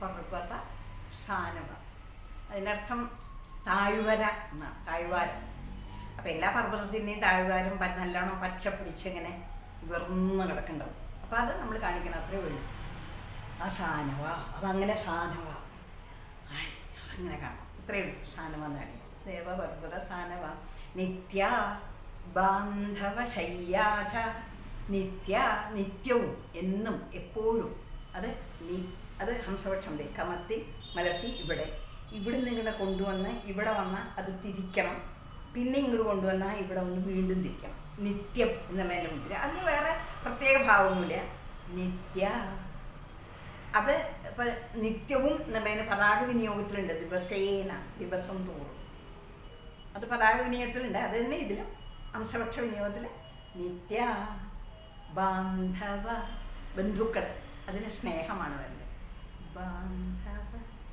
പർവ്വത സാനവ അതിനർത്ഥം താഴ്വര എന്നാണ് താഴ്വാരം അപ്പം എല്ലാ പർവ്വതത്തിൻ്റെയും താഴ്വാരം പ- നല്ലോണം പച്ച പിടിച്ചിങ്ങനെ വെറുന്ന് കിടക്കുന്നുണ്ടാവും അപ്പം അത് നമ്മൾ കാണിക്കണം അത്രേ ഉള്ളൂ ആ സാനവ അതങ്ങനെ സാനവ ആയ് അതങ്ങനെ കാണാം ഇത്രയേ ഉള്ളൂ സാനവ എന്നാണ് ദേവപർവ്വത സാനവ നിത്യ ബാന്ധവ ശയ്യാച നിത്യ നിത്യവും എന്നും എപ്പോഴും അത് നി അത് ഹംസപക്ഷം ദേ കമത്തി മലർത്തി ഇവിടെ ഇവിടുന്ന് ഇങ്ങനെ കൊണ്ടുവന്ന് ഇവിടെ വന്നാൽ അത് തിരിക്കണം പിന്നെ ഇങ്ങോട്ട് കൊണ്ടുവന്നാൽ ഇവിടെ ഒന്ന് വീണ്ടും തിരിക്കണം നിത്യം എന്നുള്ളതിൻ്റെ മുദ്ര അതിന് വേറെ പ്രത്യേക ഭാവമൊന്നുമില്ല നിത്യ അത് ഇപ്പം നിത്യവും എന്നുള്ളതിന് പതാക വിനിയോഗത്തിലുണ്ട് ദിവസേന ദിവസം തോറും അത് പതാക വിനിയോഗത്തിലുണ്ട് അത് തന്നെ ഇതിലും അംശപക്ഷ വിനിയോഗത്തിൽ നിത്യ ബാന്ധവ ബന്ധുക്കൾ അതിന് സ്നേഹമാണ് വേണ്ടത് ബാന്ധവ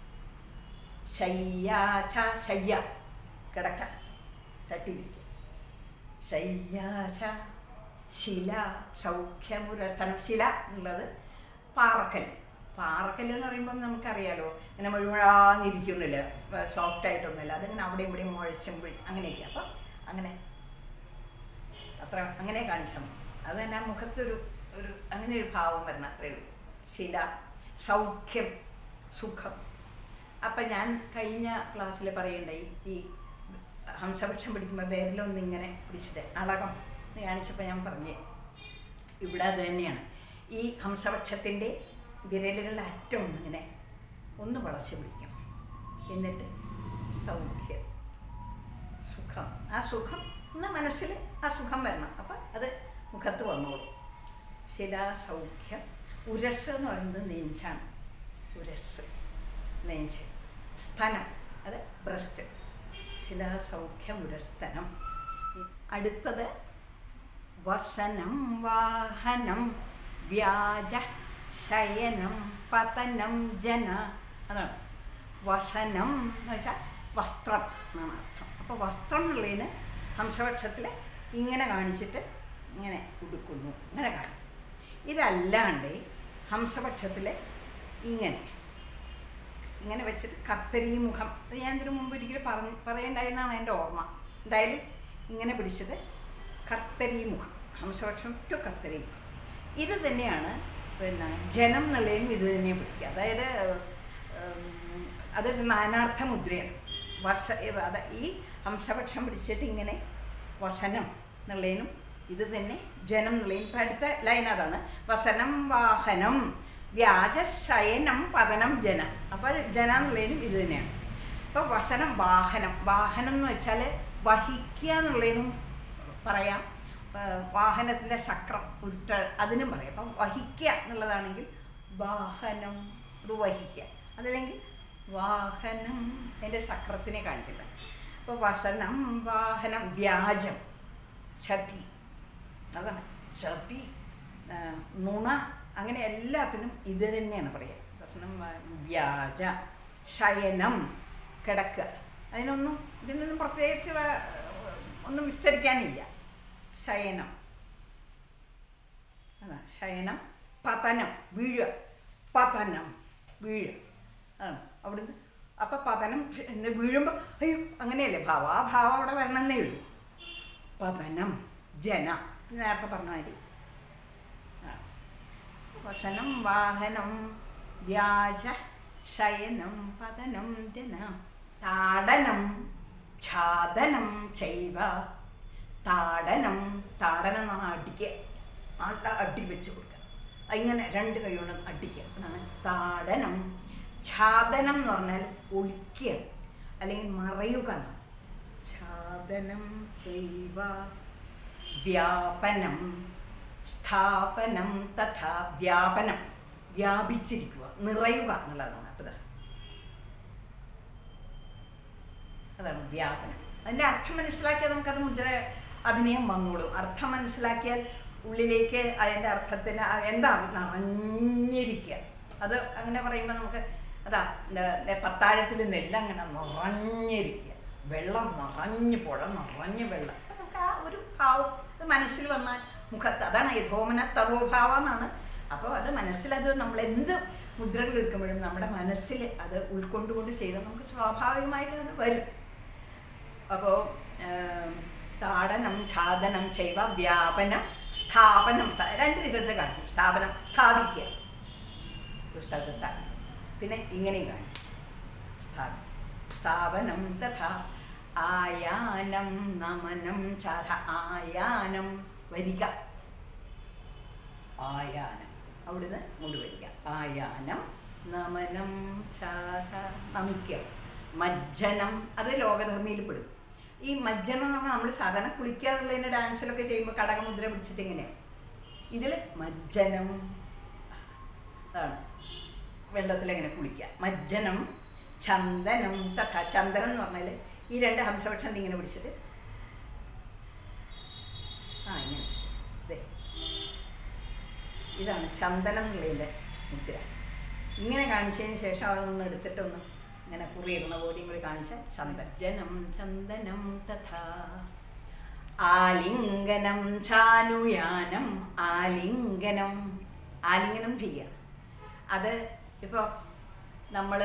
ശയ്യാച ശയ്യ കിടക്ക തട്ടിയിരിക്കുക ശയ്യാച ശില സൗഖ്യമുരസ്ഥനം ശില എന്നുള്ളത് പാറക്കൽ പാറക്കൽ എന്ന് പറയുമ്പം നമുക്കറിയാലോ ഇങ്ങനെ മുഴുവഴാന്നിരിക്കുന്നില്ല സോഫ്റ്റ് ആയിട്ടൊന്നുമില്ല അതിങ്ങനെ അവിടെ ഇവിടെ മുഴച്ചും പിഴി അങ്ങനെയൊക്കെ അപ്പം അങ്ങനെ അത്ര അങ്ങനെ കാണിച്ചാൽ മതി അത് തന്നെ ആ മുഖത്തൊരു ഒരു അങ്ങനെ ഒരു ഭാവം വരണം അത്രയേ ഉള്ളൂ ശില സൗഖ്യം സുഖം അപ്പം ഞാൻ കഴിഞ്ഞ ക്ലാസ്സിൽ പറയണ്ടായി ഈ ഹംസപക്ഷം പിടിക്കുമ്പോൾ വിരലൊന്ന് ഇങ്ങനെ പിടിച്ചിട്ട് അളകം എന്ന് കാണിച്ചപ്പോൾ ഞാൻ പറഞ്ഞേ ഇവിടെ അത് തന്നെയാണ് ഈ ഹംസപക്ഷത്തിൻ്റെ വിരലുകളുടെ അറ്റം ഒന്ന് ഇങ്ങനെ ഒന്ന് വളച്ച് പിടിക്കണം എന്നിട്ട് സൗഖ്യം സുഖം ആ സുഖം ഒന്ന് മനസ്സിൽ ആ സുഖം വരണം അപ്പം അത് മുഖത്ത് വന്നോളൂ ശിലാ സൗഖ്യം ഉരസ് എന്ന് പറയുന്നത് നെഞ്ചാണ് ഉരസ് നെഞ്ച് സ്ഥനം അത് ബ്രസ്റ്റ് ശിലാ സൗഖ്യം ഉരസ്തനം അടുത്തത് വസനം വാഹനം വ്യാജ ശയനം പതനം ജന അതാണ് വസനം എന്ന് വെച്ചാൽ വസ്ത്രം എന്നാണ് അർത്ഥം അപ്പോൾ വസ്ത്രം എന്നുള്ളതിന് ഹംസപക്ഷത്തിൽ ഇങ്ങനെ കാണിച്ചിട്ട് ഇങ്ങനെ ഉടുക്കുന്നു ഇങ്ങനെ കാണിക്കും ഇതല്ലാണ്ട് ഹംസപക്ഷത്തിൽ ഇങ്ങനെ ഇങ്ങനെ വെച്ചിട്ട് കർത്തരി മുഖം അത് ഞാൻ ഇതിനു മുമ്പ് ഒരിക്കലും പറഞ്ഞ് പറയണ്ടായെന്നാണ് എൻ്റെ ഓർമ്മ എന്തായാലും ഇങ്ങനെ പിടിച്ചത് കർത്തരി മുഖം ഹംസപക്ഷം ടു കർത്തരി മുഖം ഇത് തന്നെയാണ് പിന്നെ ജനം എന്നുള്ളതിനും ഇത് തന്നെ പിടിക്കുക അതായത് ഉം, അതൊരു നാനാർത്ഥ മുദ്രയാണ് വർഷ അത് ഈ ഹംസപക്ഷം പിടിച്ചിട്ട് ഇങ്ങനെ വസനം എന്നുള്ളതിനും ഇത് തന്നെ ജനം എന്നുള്ളതിനും ഇപ്പം അടുത്ത ലൈൻ അതാണ് വസനം വാഹനം വ്യാജശയനം പതനം ജന അപ്പോൾ ജന എന്നുള്ളതിനും ഇത് തന്നെയാണ് അപ്പോൾ വസനം വാഹനം വാഹനം എന്ന് വെച്ചാൽ വഹിക്കുക എന്നുള്ളതിനും പറയാം വാഹനത്തിൻ്റെ ചക്രം ഉരുട്ട അതിനും പറയാം അപ്പം വഹിക്കുക എന്നുള്ളതാണെങ്കിൽ വാഹനം ഇത് വഹിക്കുക അതല്ലെങ്കിൽ വാഹനം അതിൻ്റെ ചക്രത്തിനെ കാണിക്കുന്നത് അപ്പോൾ വസനം വാഹനം വ്യാജം ക്ഷതി അതാണ് ക്ഷതി ആ, നുണ അങ്ങനെ എല്ലാത്തിനും ഇത് തന്നെയാണ് പറയുക വസനം വാ- വ്യാജ ശയനം കിടക്കുക അതിനൊന്നും ഇതിനൊന്നും പ്രത്യേകിച്ച് വേ- ഒന്നും വിസ്തരിക്കാനില്ല ശയനം അതാ ശയനം പതനം വീഴുക പതനം വീഴുക ആണ് അവിടുന്ന് അപ്പം പതനം എന്ന് വീഴുമ്പോൾ അയ്യോ അങ്ങനെയല്ലേ ഭാവം ആ ഭാവം അവിടെ വരണമെന്നേ ഉള്ളൂ പതനം ജന ഇത് നേരത്തെ പറഞ്ഞ മാതിരി ആ. വസനം വാഹനം വ്യാജ ശയനം പതനം ജന താടനം ഛാദനം ചൈവ താടനം താടനം എന്ന് പറഞ്ഞാൽ അടിക്കുക നല്ല അടി വെച്ച് കൊടുക്കുക ഇങ്ങനെ രണ്ട് കൈ കൊണ്ട് അടിക്കുക എന്നാണ് താടനം ഛാദനം എന്ന് പറഞ്ഞാൽ ഒളിക്കുകയാണ് അല്ലെങ്കിൽ മറയുക എന്നാണ് ഛാദനം ചൈവ വ്യാപനം സ്ഥാപനം തഥാ വ്യാപനം വ്യാപിച്ചിരിക്കുക നിറയുക എന്നുള്ളതാണ് അപ്പോൾ ഇതാ അതാണ് വ്യാപനം അതിൻ്റെ അർത്ഥം മനസ്സിലാക്കിയാൽ നമുക്കത് മുദ്ര അഭിനയം വന്നോളും അർത്ഥം മനസ്സിലാക്കിയാൽ ഉള്ളിലേക്ക് അതിൻ്റെ അർത്ഥത്തിന് ആ എന്താ നിറഞ്ഞിരിക്കുക അത് അങ്ങനെ പറയുമ്പോൾ നമുക്ക് അതാ എന്താ പത്താഴത്തിൽ നെല്ല് അങ്ങനെ നിറഞ്ഞിരിക്കുക വെള്ളം നിറഞ്ഞ് പുഴ നിറഞ്ഞ് വെള്ളം അപ്പം നമുക്ക് ആ ഒരു ഭാവം അത് മനസ്സിൽ വന്നാൽ മുഖത്ത് അതാണ് യഥോമന തവോഭാവം എന്നാണ് അപ്പോൾ അത് മനസ്സിലത് നമ്മൾ എന്ത് മുദ്രകൾ എടുക്കുമ്പോഴും നമ്മുടെ മനസ്സിൽ അത് ഉൾക്കൊണ്ടുകൊണ്ട് ചെയ്താൽ നമുക്ക് സ്വാഭാവികമായിട്ട് അത് വരും അപ്പോൾ താടനം ഛാദനം ചെയ്വ വ്യാപനം സ്ഥാപനം സ്ഥാ- രണ്ട് വിധത്തിൽ കാണിക്കും സ്ഥാപനം സ്ഥാപിക്കുക ഒരു സ്ഥലത്ത് സ്ഥാപിക്കുക പിന്നെ ഇങ്ങനെയും കാണിക്കും സ്ഥാപിക്കുക സ്ഥാപനം തഥാ ആയാനം നമനം ചാഥ ആയാനം വരിക ആയാനം അവിടുന്ന് ഇങ്ങോട്ട് വരിക ആയാനം നമനം ചാഥ നമിക്കുക മജ്ജനം അത് ലോകധർമ്മിയിൽ പെടും ഈ മജ്ജനം എന്ന് പറഞ്ഞാൽ നമ്മൾ സാധാരണ കുളിക്കുക എന്നുള്ളതിൻ്റെ ഡാൻസിലൊക്കെ ചെയ്യുമ്പോൾ കടകമുദ്ര പിടിച്ചിട്ട് ഇങ്ങനെയാണ് ഇതിൽ മജ്ജനം അതാണ് വെള്ളത്തിലെങ്ങനെ കുളിക്കുക മജ്ജനം ചന്ദനം തഥ ചന്ദനം എന്ന് പറഞ്ഞാൽ ഈ രണ്ട് ഹംസപക്ഷം ഇങ്ങനെ പിടിച്ചിട്ട് ആ ഇങ്ങനെ ദേ ഇതാണ് ചന്ദനം എന്നുള്ളതിൻ്റെ മുദ്ര ഇങ്ങനെ കാണിച്ചതിന് ശേഷം അതൊന്ന് എടുത്തിട്ടൊന്ന് ഇങ്ങനെ കുറിയിടുന്ന ബോഡിയും കൂടി കാണിച്ച ചന്ദജനം ചന്ദനം തഥാ ആലിംഗനം ചാനുയാനം ആലിംഗനം ആലിംഗനം ചെയ്യുക അത് ഇപ്പോൾ നമ്മൾ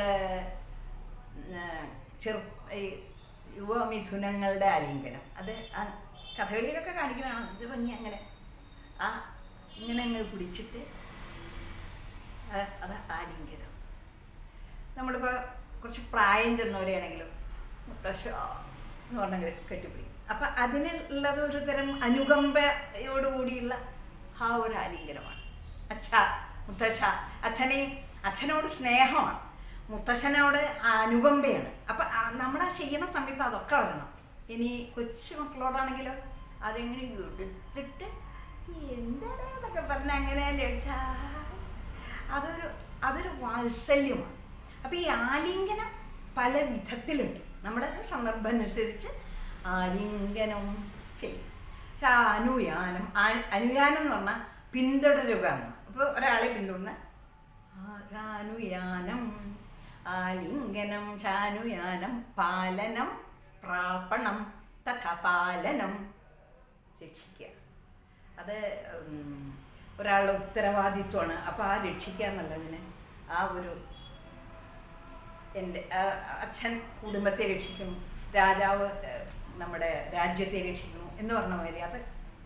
ചെറു ഈ യുവമിഥുനങ്ങളുടെ ആലിംഗനം അത് ആ കഥകളിയിലൊക്കെ കാണിക്കുന്നതാണ് ഇത് ഭംഗി അങ്ങനെ ആ ഇങ്ങനെ അങ്ങ് പിടിച്ചിട്ട് ആ- അത് ആലിംഗനം നമ്മളിപ്പോൾ കുറച്ച് പ്രായം ചെന്നവരെയാണെങ്കിലും മുത്തശ്ശ എന്ന് പറഞ്ഞെങ്കിൽ കെട്ടിപ്പിടിക്കും അപ്പം അതിനുള്ളത് ഒരു തരം അനുകമ്പയോടുകൂടിയുള്ള ആ ഒരു ആലിംഗനമാണ് അച്ഛ മുത്തശ്ശ അച്ഛനെ അച്ഛനോട് സ്നേഹമാണ് മുത്തശ്ശനോട് അനുകമ്പയാണ് അപ്പം നമ്മൾ ചെയ്യണ സമയത്ത് അതൊക്കെ വരണം ഇനി കൊച്ചു മക്കളോടാണെങ്കിലോ അതെങ്ങനെ എടുത്തിട്ട് എന്താണ് എന്നൊക്കെ പറഞ്ഞ് അങ്ങനെ ലഭിച്ചാ അതൊരു അതൊരു വാത്സല്യമാണ് അപ്പോൾ ഈ ആലിംഗനം പല വിധത്തിലുണ്ട് നമ്മുടെ സന്ദർഭം അനുസരിച്ച് ആലിംഗനം ചെയ്യും പക്ഷെ ആ അനുയാനം ആ- അനുയാനം എന്ന് പറഞ്ഞാൽ പിന്തുടരുക എന്നാണ് അപ്പോൾ ഒരാളെ പിന്തുടർന്ന് അനുയാനം ആലിംഗനം ചാനുയാനം പാലനം പ്രാപണം തഥ പാലനം രക്ഷിക്കുക അത് ഉം, ഒരാളുടെ ഉത്തരവാദിത്വമാണ് അപ്പോൾ ആ രക്ഷിക്കുക എന്നുള്ളതിന് ആ ഒരു എൻ്റെ ആ അച്ഛൻ കുടുംബത്തെ രക്ഷിക്കുന്നു രാജാവ് ഏഹ്, നമ്മുടെ രാജ്യത്തെ രക്ഷിക്കുന്നു എന്ന് പറഞ്ഞ മാതിരി അത്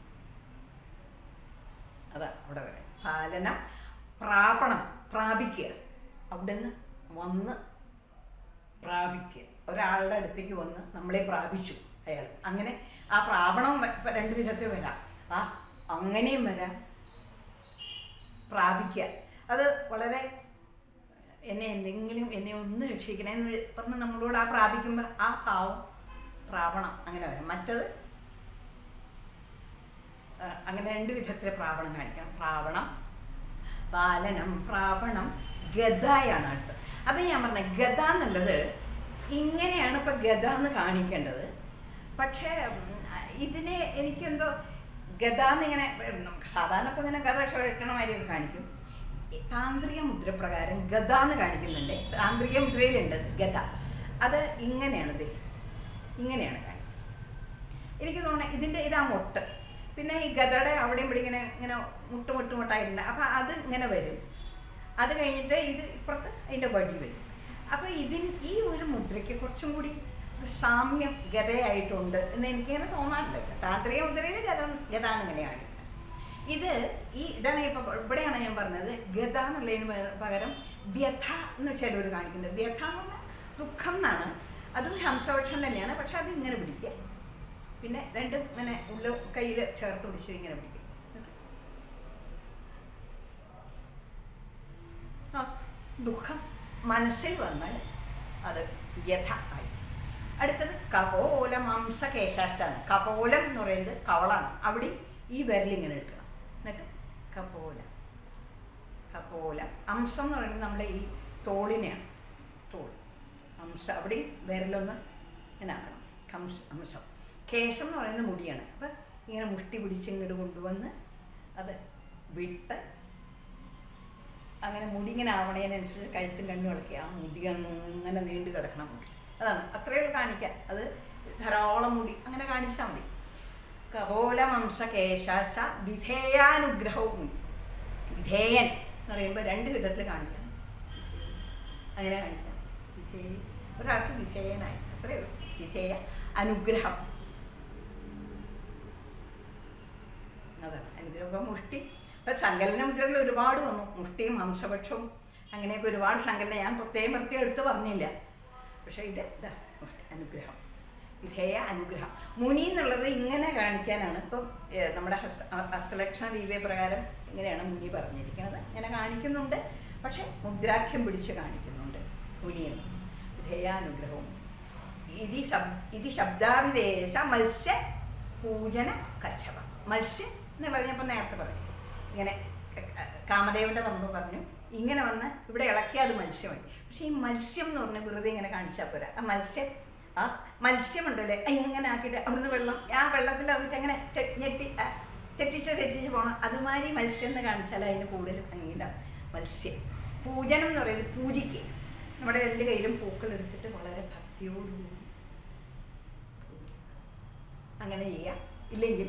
അതാ അവിടെ വരെ പാലനം പ്രാപണം പ്രാപിക്കുക അവിടുന്ന് വന്ന് പ്രാപിക്കുക ഒരാളുടെ അടുത്തേക്ക് വന്ന് നമ്മളെ പ്രാപിച്ചു അയാൾ അങ്ങനെ ആ പ്രാപണം വ- ഇപ്പൊ രണ്ട് വിധത്തിൽ വരാം ആ അങ്ങനെയും വരാം പ്രാപിക്കുക അത് വളരെ എന്നെ എന്തെങ്കിലും എന്നെ ഒന്ന് രക്ഷിക്കണേ എന്ന് പറഞ്ഞ് നമ്മളോട് ആ പ്രാപിക്കുമ്പോൾ ആ ഭാവം പ്രാപണം അങ്ങനെ വരാം മറ്റത് ആ, അങ്ങനെ രണ്ട് വിധത്തിൽ പ്രാപണം കാണിക്കണം പ്രാപണം പാലനം പ്രാപണം ഗതയാണ് അടുത്ത് അത് ഞാൻ പറഞ്ഞ ഗത എന്നുള്ളത് ഇങ്ങനെയാണ് ഇപ്പം ഗത എന്ന് കാണിക്കേണ്ടത് പക്ഷേ ഉം, ഇതിനെ എനിക്കെന്തോ ഗത എന്നിങ്ങനെ നമുക്ക് സാധാരണ ഇപ്പം ഇങ്ങനെ ഗത ക്ഷണിക്കണമാതിരി കാണിക്കും ഈ താന്ത്രിക മുദ്രപ്രകാരം ഗത എന്ന് കാണിക്കുന്നുണ്ട് താന്ത്രിക മുദ്രയിലുണ്ട് ഗത അത് ഇങ്ങനെയാണിത് ഇങ്ങനെയാണ് കാണിക്കുന്നത് എനിക്ക് തോന്നുന്നത് ഇതിൻ്റെ ഇതാ മുട്ട് പിന്നെ ഈ ഗതയുടെ അവിടെയും ഇവിടെ ഇങ്ങനെ ഇങ്ങനെ മുട്ട് മുട്ട് മുട്ടായിട്ടുണ്ട് അപ്പം അത് ഇങ്ങനെ വരും അത് കഴിഞ്ഞിട്ട് ഇത് ഇപ്പുറത്ത് അതിൻ്റെ വടി വരും അപ്പോൾ ഇതിൻ ഈ ഒരു മുദ്രയ്ക്ക് കുറച്ചും കൂടി ഒരു സാമ്യം ഗതയായിട്ടുണ്ട് എന്ന് എനിക്കിങ്ങനെ തോന്നാറുണ്ട് താന്ത്രിക മുദ്രയിൽ ഗത ഗതാണ് ഇങ്ങനെയാണ് ഇത് ഈ ഇതാണ് ഇപ്പം ഇവിടെയാണ് ഞാൻ പറഞ്ഞത് ഗത എന്നുള്ളതിന് പകരം- പകരം വ്യഥ എന്ന് ചിലവർ കാണിക്കുന്നത് വ്യഥ എന്ന് പറഞ്ഞാൽ ദുഃഖം എന്നാണ് അതും ഹംസപക്ഷം തന്നെയാണ് പക്ഷെ അത് ഇങ്ങനെ പിടിക്കുക പിന്നെ രണ്ടും ഇങ്ങനെ ഉള്ള കയ്യിൽ ചേർത്ത് പിടിച്ച് ഇങ്ങനെ പിടിക്കും ആ ദുഃഖം മനസ്സിൽ വന്നാൽ അത് വ്യഥ ആയി അടുത്തത് കപോല മാംസ കേശാഷ്ടാണ് കപോലം എന്ന് പറയുന്നത് കവളാണ് അവിടെ ഈ വിരലിങ്ങനെ എടുക്കണം എന്നിട്ട് കപോലം കപോലം അംസം എന്ന് പറയുന്നത് നമ്മുടെ ഈ തോളിനെയാണ് തോൾ അംസ അവിടെ വിരലൊന്ന് ഇങ്ങനെ ആക്കണം കംസ് അംസം കേശം എന്ന് പറയുന്നത് മുടിയാണ് അപ്പം ഇങ്ങനെ മുഷ്ടി പിടിച്ച് ഇങ്ങോട്ട് കൊണ്ടുവന്ന് അത് വിട്ട് അങ്ങനെ മുടി ഇങ്ങനെ ആവണതിനനുസരിച്ച് കഴുത്തും കണ്ണു ഇളക്കി ആ മുടി അങ്ങനെ നീണ്ടു കിടക്കണം മുടി അതാണ് അത്രയേ ഉള്ളൂ കാണിക്കാൻ അത് ധാരാളം മുടി അങ്ങനെ കാണിച്ചാൽ മതി കപോലമംസ കേശാശ വിധേയാനുഗ്രഹവും മുടി വിധേയൻ എന്ന് പറയുമ്പോൾ രണ്ട് വിധത്തിൽ കാണിക്കണം അങ്ങനെ കാണിക്കാം വിധേയ ഒരാൾക്ക് വിധേയനായി അത്രയേ ഉള്ളൂ വിധേയ അനുഗ്രഹം അതാണ് അനുഗ്രഹം മുഷ്ടി ഇപ്പം സങ്കലന മുദ്രകൾ ഒരുപാട് വന്നു മുഷ്ടിയും ഹംസപക്ഷവും അങ്ങനെയൊക്കെ ഒരുപാട് സങ്കലനം ഞാൻ പ്രത്യേകം പ്രത്യേകം എടുത്ത് പറഞ്ഞില്ല പക്ഷേ ഇത് ഇതാ മുഷ്ടി അനുഗ്രഹം വിധേയ അനുഗ്രഹം മുനി എന്നുള്ളത് ഇങ്ങനെ കാണിക്കാനാണ് ഇപ്പം ഏഹ്, നമ്മുടെ ഹസ്ത അ- ഹസ്തലക്ഷണ ദീപ പ്രകാരം ഇങ്ങനെയാണ് മുനി പറഞ്ഞിരിക്കുന്നത് ഇങ്ങനെ കാണിക്കുന്നുണ്ട് പക്ഷെ മുദ്രാഖ്യം പിടിച്ച് കാണിക്കുന്നുണ്ട് മുനിയെന്ന് വിധേയാനുഗ്രഹവും ഇത് ശബ് ഇത് ശബ്ദാവിദേശ മത്സ്യ പൂജന കച്ചവ മത്സ്യം എന്നുള്ളത് ഞാൻ ഇപ്പം നേരത്തെ പറഞ്ഞു ഇങ്ങനെ ക- ക- കാമദേവൻ്റെ പറമ്പ് പറഞ്ഞു ഇങ്ങനെ വന്ന് ഇവിടെ ഇളക്കിയാൽ അത് മത്സ്യമായി പക്ഷേ ഈ മത്സ്യം എന്ന് പറഞ്ഞാൽ വെറുതെ ഇങ്ങനെ കാണിച്ചാൽ പോരാ ആ മത്സ്യം ആ മത്സ്യമുണ്ടല്ലേ ആ ഇങ്ങനെ ആക്കിയിട്ട് അവിടുന്ന് വെള്ളം ആ വെള്ളത്തിൽ അവർക്ക് അങ്ങനെ തെ- ഞെട്ടി ആ, തെറ്റിച്ച് തെറ്റിച്ച് പോകണം അതുമാതിരി മത്സ്യം എന്ന് കാണിച്ചാൽ അതിന് കൂടുതൽ ഭംഗിയുണ്ടാവും മത്സ്യം പൂജനം എന്ന് പറയുന്നത് പൂജിക്കുക നമ്മുടെ രണ്ട് കയ്യിലും പൂക്കൾ എടുത്തിട്ട് വളരെ ഭക്തിയോടുകൂടി അങ്ങനെ ചെയ്യാം ഇല്ലെങ്കിൽ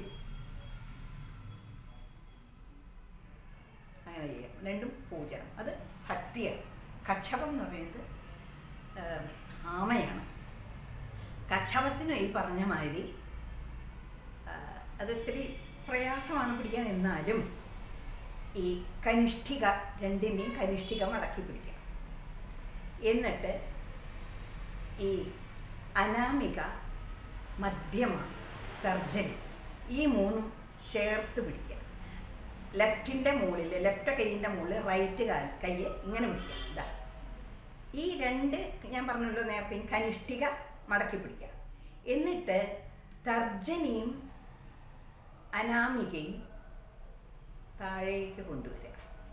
അങ്ങനെ ചെയ്യാം രണ്ടും പൂജനം അത് ഭക്തിയാണ് കച്ചവം എന്ന് പറയുന്നത് ആ, ആമയാണ് കച്ചവത്തിനും ഈ പറഞ്ഞ മാതിരി ആ, അത് ഇത്തിരി പ്രയാസമാണ് പിടിക്കാൻ എന്നാലും ഈ കനിഷ്ഠിക രണ്ടിൻ്റെയും കനിഷ്ഠിക മടക്കി പിടിക്കണം എന്നിട്ട് ഈ അനാമിക മധ്യമ തർജനി ഈ മൂന്നും ചേർത്ത് പിടിക്കുക ലെഫ്റ്റിൻ്റെ മുകളിൽ ലെഫ്റ്റ് കൈയിൻ്റെ മുകളിൽ റൈറ്റ് കാൽ കൈ ഇങ്ങനെ പിടിക്കുക ഇതാ ഈ രണ്ട് ഞാൻ പറഞ്ഞല്ലോ നേരത്തെ കനിഷ്ഠിക മടക്കി പിടിക്കുക എന്നിട്ട് തർജനിയും അനാമികയും താഴേക്ക് കൊണ്ടുവരിക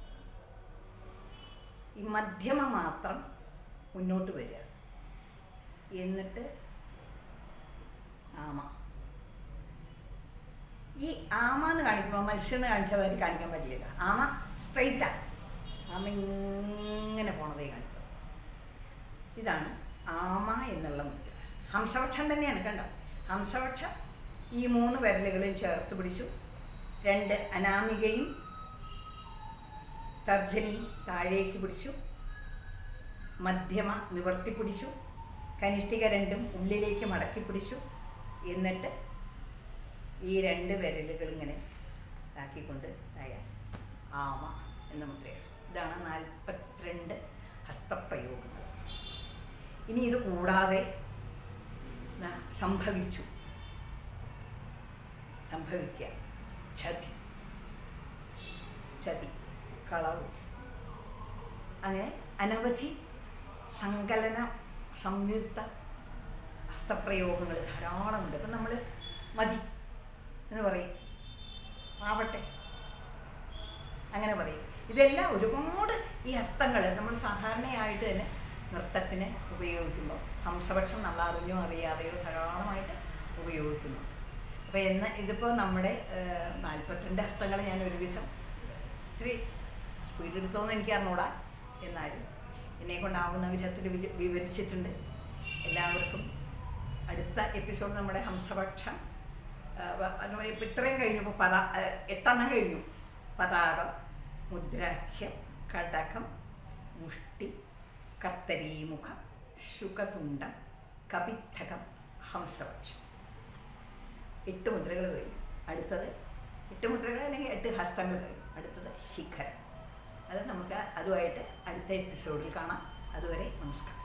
ഈ മധ്യമ മാത്രം മുന്നോട്ട് വരിക എന്നിട്ട് ആമ ഈ ആമ എന്ന് കാണിക്കുമ്പോൾ മത്സ്യം എന്ന് കാണിച്ച മാതിരി കാണിക്കാൻ പറ്റില്ല ആമ സ്ട്രെയിറ്റാണ് ആമ ഇങ്ങനെ പോണതേ കാണിക്കും ഇതാണ് ആമ എന്നുള്ള മുദ്ര ഹംസപക്ഷം തന്നെയാണ് കണ്ടോ ഹംസപക്ഷം ഈ മൂന്ന് വിരലുകളും ചേർത്ത് പിടിച്ചു രണ്ട് അനാമികയും തർജനിയും താഴേക്ക് പിടിച്ചു മധ്യമ നിവർത്തി പിടിച്ചു കനിഷ്ഠിക രണ്ടും ഉള്ളിലേക്ക് മടക്കി പിടിച്ചു എന്നിട്ട് ഈ രണ്ട് വിരലുകൾ ഇങ്ങനെ ആക്കിക്കൊണ്ട് ആയാൽ ആമ എന്ന മുദ്രയാണ് ഇതാണ് നാൽപ്പത്തിരണ്ട് ഹസ്തപ്രയോഗങ്ങൾ ഇനി ഇത് കൂടാതെ ദാ സംഭവിച്ചു സംഭവിക്കുക ചതി ചതി കളവ് അങ്ങനെ അനവധി സങ്കലന സംയുക്ത ഹസ്തപ്രയോഗങ്ങൾ ധാരാളമുണ്ട് അപ്പം നമ്മൾ മതി എന്ന് പറയും ആവട്ടെ അങ്ങനെ പറയും ഇതെല്ലാം ഒരുപാട് ഈ ഹസ്തങ്ങൾ നമ്മൾ സാധാരണയായിട്ട് തന്നെ നൃത്തത്തിന് ഉപയോഗിക്കുമ്പോൾ ഹംസപക്ഷം നമ്മൾ അറിഞ്ഞോ അറിയാതെയോ ധാരാളമായിട്ട് ഉപയോഗിക്കുന്നു അപ്പോൾ എന്ന് ഇതിപ്പോൾ നമ്മുടെ ഏഹ്, നാൽപ്പത്തിരണ്ട് ഹസ്തങ്ങൾ ഞാൻ ഒരുവിധം ഇത്തിരി സ്പീഡ് എടുത്തോന്ന് എനിക്ക് അറിഞ്ഞൂടാ എന്നാലും എന്നെ കൊണ്ടാവുന്ന വിധത്തിൽ വിജ- വിവരിച്ചിട്ടുണ്ട് എല്ലാവർക്കും അടുത്ത എപ്പിസോഡ് നമ്മുടെ ഹംസപക്ഷം ആ, വ- അത് ഇപ്പം ഇത്രയും കഴിഞ്ഞു ഇപ്പോൾ പതാ ആ, എട്ടെണ്ണം കഴിഞ്ഞു പതാകം മുദ്രാഖ്യം കടകം മുഷ്ടി കർത്തരീമുഖം ശുകതുണ്ടം കപിത്തകം ഹംസപക്ഷം എട്ട് മുദ്രകൾ കഴിഞ്ഞു അടുത്തത് എട്ട് മുദ്രകൾ അല്ലെങ്കിൽ എട്ട് ഹസ്തങ്ങൾ കഴിഞ്ഞു അടുത്തത് ശിഖരം അത് നമുക്ക് അതുമായിട്ട് അടുത്ത എപ്പിസോഡിൽ കാണാം അതുവരെ നമസ്കാരം